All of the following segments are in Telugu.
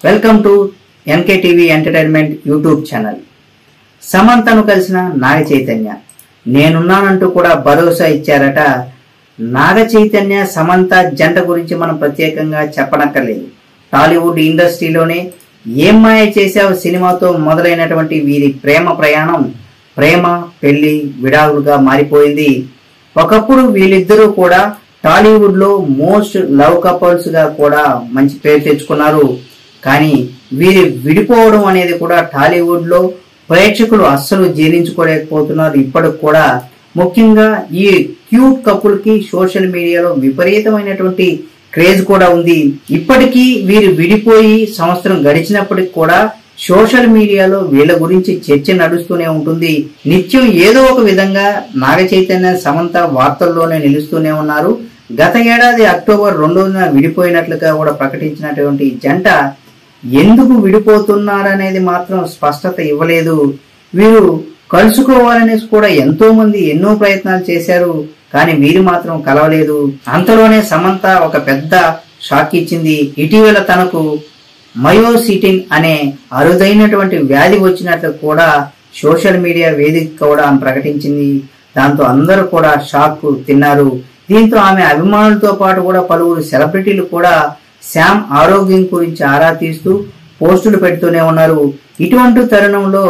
welcome to NK TV entertainment YouTube channel సమంతను కలిసిన నాగ చైతన్య నేనున్నానంటూ కూడా భరోసా ఇచ్చారట నాగ చైతన్య సమంత జంట గురించి మనం ప్రత్యేకంగా చెప్పనక్కర్లేదు టాలీవుడ్ ఇండస్ట్రీలోనే ఏం మాయ చేశావు సినిమాతో మొదలైనటువంటి వీరి ప్రేమ ప్రయాణం ప్రేమ పెళ్లి విడాకులుగా మారిపోయింది ఒకప్పుడు వీళ్ళిద్దరూ కూడా టాలీవుడ్ లో మోస్ట్ లవ్ కపుల్స్ గా కూడా మంచి పేరు తెచ్చుకున్నారు కానీ వీరి విడిపోవడం అనేది కూడా టాలీవుడ్ లో ప్రేక్షకులు అస్సలు జీర్ణించుకోలేకపోతున్నారు ఇప్పటికి కూడా ముఖ్యంగా ఈ క్యూట్ కపుల్ కి సోషల్ మీడియాలో విపరీతమైనటువంటి క్రేజ్ కూడా ఉంది ఇప్పటికీ వీరు విడిపోయి సంవత్సరం గడిచినప్పటికి కూడా సోషల్ మీడియాలో వీళ్ళ గురించి చర్చ నడుస్తూనే ఉంటుంది నిత్యం ఏదో ఒక విధంగా నాగ చైతన్య సమంత వార్తల్లోనే నిలుస్తూనే ఉన్నారు గత ఏడాది అక్టోబర్ రెండున విడిపోయినట్లుగా కూడా ప్రకటించినటువంటి ఈ జంట ఎందుకు విడిపోతున్నారనేది మాత్రం స్పష్టత ఇవ్వలేదు వీరు కలుసుకోవాలనేసి కూడా ఎంతో మంది ఎన్నో ప్రయత్నాలు చేశారు కానీ వీరు మాత్రం కలవలేదు అంతలోనే సమంత ఒక పెద్ద షాక్ ఇచ్చింది ఇటీవల తనకు మయోసిటిన్ అనే అరుదైనటువంటి వ్యాధి వచ్చినట్లు కూడా సోషల్ మీడియా వేదిక కూడా ఆమె ప్రకటించింది దాంతో అందరూ కూడా షాక్ తిన్నారు దీంతో ఆమె అభిమానులతో పాటు కూడా పలువురు సెలబ్రిటీలు కూడా శామ్ ఆరోగ్యం గురించి ఆరా తీస్తూ పోస్టులు పెడుతూనే ఉన్నారు ఇటువంటి తరుణంలో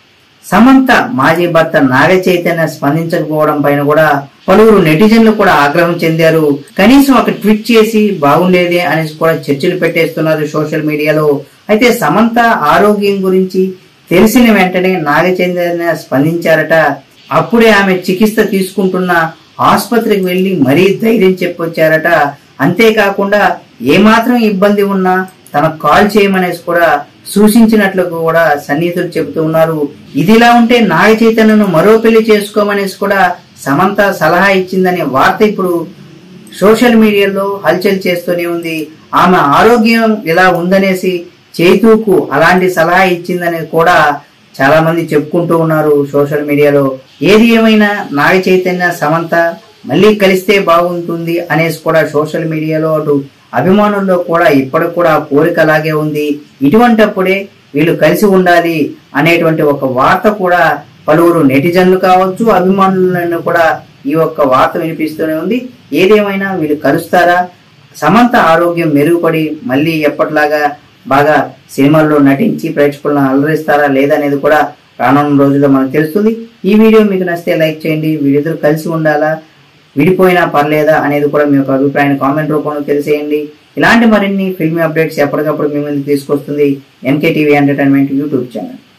సమంత మాజీ భర్త నాగ చైతన్య స్పందించకపోవడం పైన కూడా పలువురు నెటిజన్లు కూడా ఆగ్రహం చెందారు కనీసం ఒక ట్వీట్ చేసి బాగుండేది అనేసి కూడా చర్చలు పెట్టేస్తున్నారు సోషల్ మీడియాలో అయితే సమంత ఆరోగ్యం గురించి తెలిసిన వెంటనే నాగ చైతన్య స్పందించారట అప్పుడే ఆమె చికిత్స తీసుకుంటున్న ఆసుపత్రికి వెళ్లి మరీ ధైర్యం చెప్పొచ్చారట అంతేకాకుండా ఏమాత్రం ఇబ్బంది ఉన్నా తనకు కాల్ చేయమనేసి కూడా సూచించినట్లు కూడా సన్నిహితులు చెబుతూ ఉన్నారు ఇదిలా ఉంటే నాగ చైతన్యను మరో పెళ్లి చేసుకోమనేసి కూడా సమంత సలహా ఇచ్చిందనే వార్త ఇప్పుడు సోషల్ మీడియాలో హల్చల్ చేస్తూనే ఉంది ఆమె ఆరోగ్యం ఇలా ఉందనేసి చైతూకు అలాంటి సలహా ఇచ్చిందని కూడా చాలా మంది చెప్పుకుంటూ ఉన్నారు సోషల్ మీడియాలో ఏది ఏమైనా నాగ చైతన్య సమంత మళ్ళీ కలిస్తే బాగుంటుంది అనేసి కూడా సోషల్ మీడియాలో అటు అభిమానుల్లో కూడా ఇప్పటికి కూడా కోరిక అలాగే ఉంది ఇటువంటప్పుడే వీళ్ళు కలిసి ఉండాలి అనేటువంటి ఒక వార్త కూడా పలువురు నెటిజన్లు కావచ్చు అభిమానులను కూడా ఈ ఒక్క వార్త వినిపిస్తూనే ఉంది ఏదేమైనా వీళ్ళు కలుస్తారా సమంత ఆరోగ్యం మెరుగుపడి మళ్ళీ ఎప్పటిలాగా బాగా సినిమాల్లో నటించి ప్రేక్షకులను అలరిస్తారా లేదా అనేది కూడా రానున్న రోజుల్లో మనకు తెలుస్తుంది ఈ వీడియో మీకు నచ్చితే లైక్ చేయండి వీరిద్దరు కలిసి ఉండాలా విడిపోయినా పర్లేదా అనేది కూడా మీ యొక్క అభిప్రాయాన్ని కామెంట్ రూపంలో తెలిసేయండి ఇలాంటి మరిన్ని ఫిల్మీ అప్డేట్స్ ఎప్పటికప్పుడు మీ ముందుకు తీసుకొస్తుంది NK TV entertainment YouTube channel